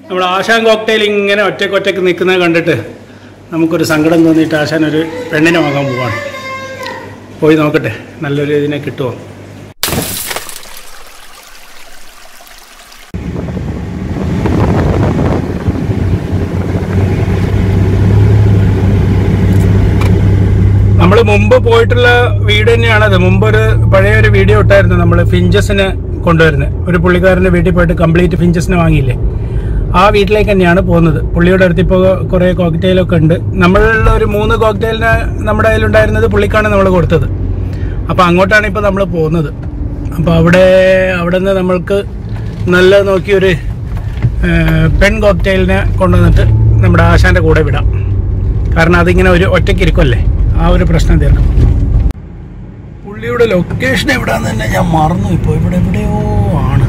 നമ്മുടെ ആശാൻ കോക്ടെയിൽ ഇങ്ങനെ ഒറ്റയ്ക്ക് ഒറ്റയ്ക്ക് നിൽക്കുന്നത് കണ്ടിട്ട് നമുക്കൊരു സങ്കടം തോന്നിയിട്ട് ആശാൻ ഒരു പെണ്ണിനെ വാങ്ങാൻ പോവാണ് പോയി നോക്കട്ടെ നല്ലൊരു ഇതിനെ കിട്ടുമോ നമ്മൾ മുമ്പ് പോയിട്ടുള്ള വീട് തന്നെയാണത് മുമ്പ് ഒരു പഴയ ഒരു വീഡിയോ ഇട്ടായിരുന്നു നമ്മൾ ഫിഞ്ചസിന് കൊണ്ടുവരുന്നത് ഒരു പുള്ളിക്കാരൻ്റെ വീട്ടിൽ പോയിട്ട് കംപ്ലീറ്റ് ഫിഞ്ചസിനെ വാങ്ങിയില്ലേ ആ വീട്ടിലേക്ക് തന്നെയാണ് പോകുന്നത് പുള്ളിയുടെ അടുത്ത് ഇപ്പോൾ കുറേ കോക്ടെയിലൊക്കെ ഉണ്ട് നമ്മളുടെ ഒരു മൂന്ന് കോക്ടെയിലിന് നമ്മുടെ കയ്യിലുണ്ടായിരുന്നത് പുള്ളിക്കാണ് നമ്മൾ കൊടുത്തത് അപ്പോൾ അങ്ങോട്ടാണ് ഇപ്പോൾ നമ്മൾ പോകുന്നത് അപ്പോൾ അവിടെ അവിടെ നിന്ന് നമ്മൾക്ക് നല്ല നോക്കിയൊരു ഏഹ്, പെൺ കോക്ടെയിലിനെ കൊണ്ടുവന്നിട്ട് നമ്മുടെ ആശാന്റെ കൂടെ വിടാം കാരണം അതിങ്ങനെ ഒരു ഒറ്റയ്ക്ക് ഇരിക്കുമല്ലേ ആ ഒരു പ്രശ്നം തീർക്കും പുള്ളിയുടെ ലൊക്കേഷൻ എവിടാന്ന് തന്നെ ഞാൻ മറന്നു ഇപ്പോൾ ഇവിടെ എവിടെയോ ആണ്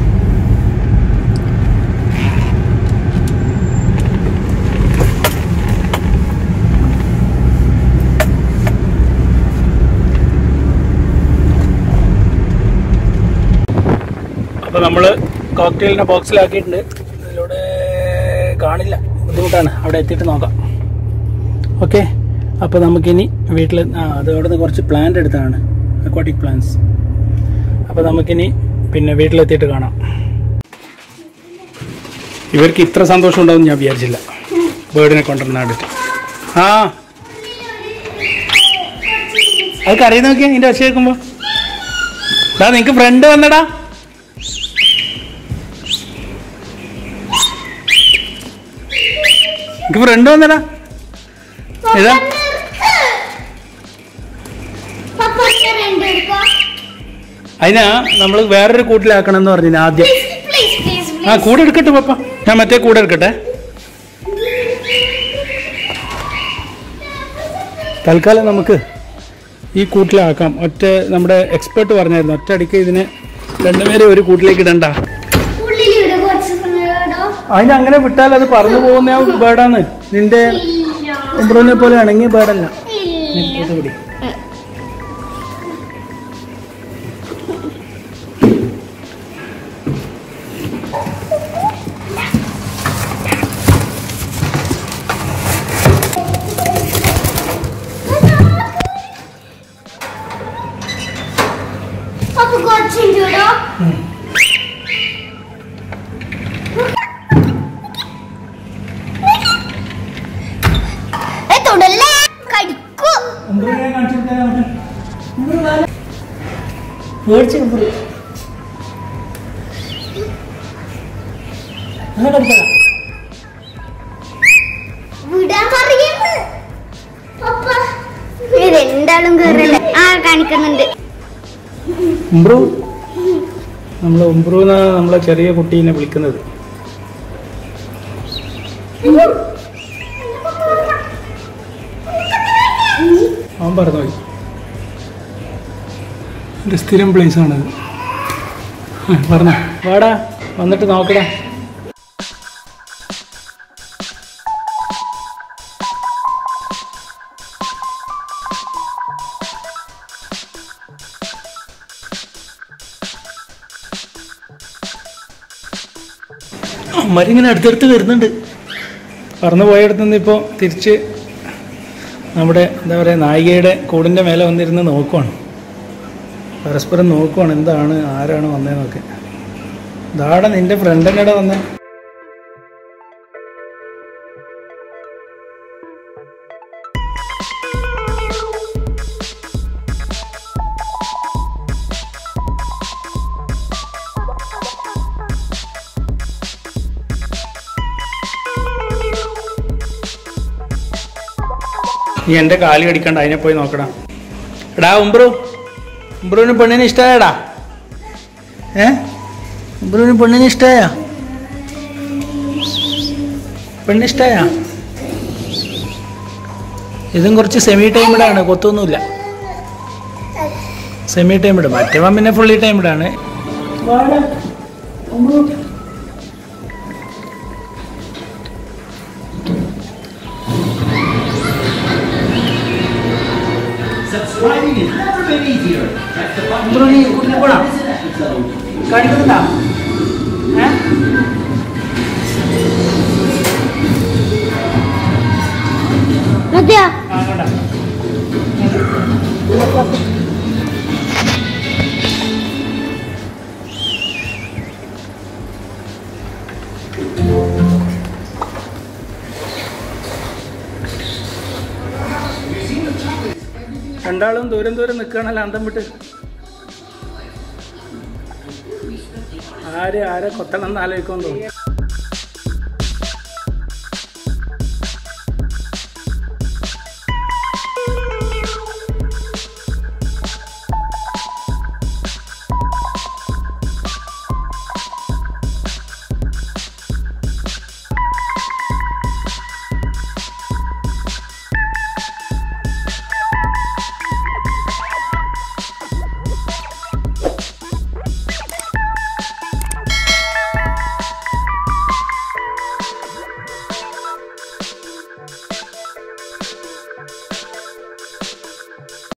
അപ്പോൾ നമ്മൾ കോക്ടെയിലിനെ ബോക്സിലാക്കിയിട്ടുണ്ട് ഇതിലൂടെ കാണില്ല ബുദ്ധിമുട്ടാണ് അവിടെ എത്തിയിട്ട് നോക്കാം ഓക്കെ അപ്പോൾ നമുക്കിനി വീട്ടിൽ ആ അത് അവിടെ നിന്ന് കുറച്ച് പ്ലാന്റ് എടുത്താണ് അക്വാട്ടിക് പ്ലാന്റ്സ് അപ്പോൾ നമുക്കിനി പിന്നെ വീട്ടിലെത്തിയിട്ട് കാണാം ഇവർക്ക് ഇത്ര സന്തോഷം ഉണ്ടാവും ഞാൻ വിചാരിച്ചില്ല ബേർഡിനെ കൊണ്ടുവരുന്ന കണ്ടിട്ട് ആ അത് കറിയ നോക്കിയാ നിന്റെ ഒച്ച കേൾക്കുമ്പോ ഡാ നിനക്ക് ഫ്രണ്ട് വന്നടാ നിനക്ക് ഫ്രണ്ട് വന്നടാ ഏതാ അതിനാ നമ്മൾ വേറൊരു കൂട്ടിലാക്കണം എന്ന് പറഞ്ഞു ആദ്യം ആ കൂടെ എടുക്കട്ടെ പപ്പ ഞാൻ മറ്റേ കൂടെ എടുക്കട്ടെ തൽക്കാലം നമുക്ക് ഈ കൂട്ടിലാക്കാം ഒറ്റ നമ്മുടെ എക്സ്പേർട്ട് പറഞ്ഞായിരുന്നു ഒറ്റ അടിക്ക് ഇതിനെ രണ്ടുപേരെ ഒരു കൂട്ടിലേക്ക് ഇടണ്ട അതിന് അങ്ങനെ വിട്ടാൽ അത് പറന്നു പോകുന്ന ബേർഡാണ് നിന്റെ ഉംബ്രോനെ പോലെ ഇണങ്ങിയ ബേർഡല്ല ഇത് പിടി. അപ്പൊ കുറച്ചുണ്ടോ തൊടല്ലേ കടിക്കൂ ഉംബ്രോനെ കാണിച്ചു കൊടുത്തേ നമുക്ക്. ഉംബ്രോ വാ. പേടിച്ച് ഉംബ്രോ. അങ്ങനെ കടിക്കടാ. വിടാൻ പറയുന്നു പപ്പ രണ്ടാളും കേറല്ലേ ആ കാണിക്കുന്നുണ്ട് ഉംബ്രു നമ്മൾ ഉംബ്രു എന്നാണ് നമ്മളെ ചെറിയ കുട്ടീനെ വിളിക്കുന്നത് അവൻ പറഞ്ഞു പോയി എൻ്റെ സ്ഥിരം പ്ലേസ് ആണത് പറഞ്ഞ വാടാ വന്നിട്ട് നോക്കടാ അമ്മരിങ്ങനെ അടുത്തടുത്ത് വരുന്നുണ്ട് പറന്നു പോയടത്തു നിന്ന് ഇപ്പോൾ തിരിച്ച് നമ്മുടെ എന്താ പറയുക നായികയുടെ കൂടിൻ്റെ മേലെ വന്നിരുന്ന് നോക്കുവാണ് പരസ്പരം നോക്കുവാണ് എന്താണ് ആരാണ് വന്നതെന്നൊക്കെ ഇതാടെ നിന്റെ ഫ്രണ്ട് തന്നെയുടെ വന്നേ നീ എൻ്റെ കാല് കടിക്കണ്ട അതിനെ പോയി നോക്കടാ എടാ ഉംബ്രു ഉംബ്രുവിന് പെണ്ണിനെ ഇഷ്ടമായടാ ഏ ഉംബ്രുവിന് പെണ്ണിനെ ഇഷ്ടമായ പെണ്ണിന് ഇഷ്ടമായ ഇതും കുറച്ച് സെമി ടൈമിടാണ് കൊത്തൊന്നുമില്ല സെമി ടൈമിഡ് മറ്റവൻ പിന്നെ ഫുള്ളി ടൈമിഡാണ് Subscribing has never been easier. Press the button ഉംബ്രു നീ കൂട്ടിന് പോടാ to visit episode. കാണിക്കുന്നുണ്ടാ ഏ രണ്ടാളും ദൂരം ദൂരം നിൽക്കുകയാണല്ലോ അന്തം വിട്ട് ആര് ആരെ കൊത്തണം എന്ന് ആലോചിക്കുമെന്ന് തോന്നുന്നു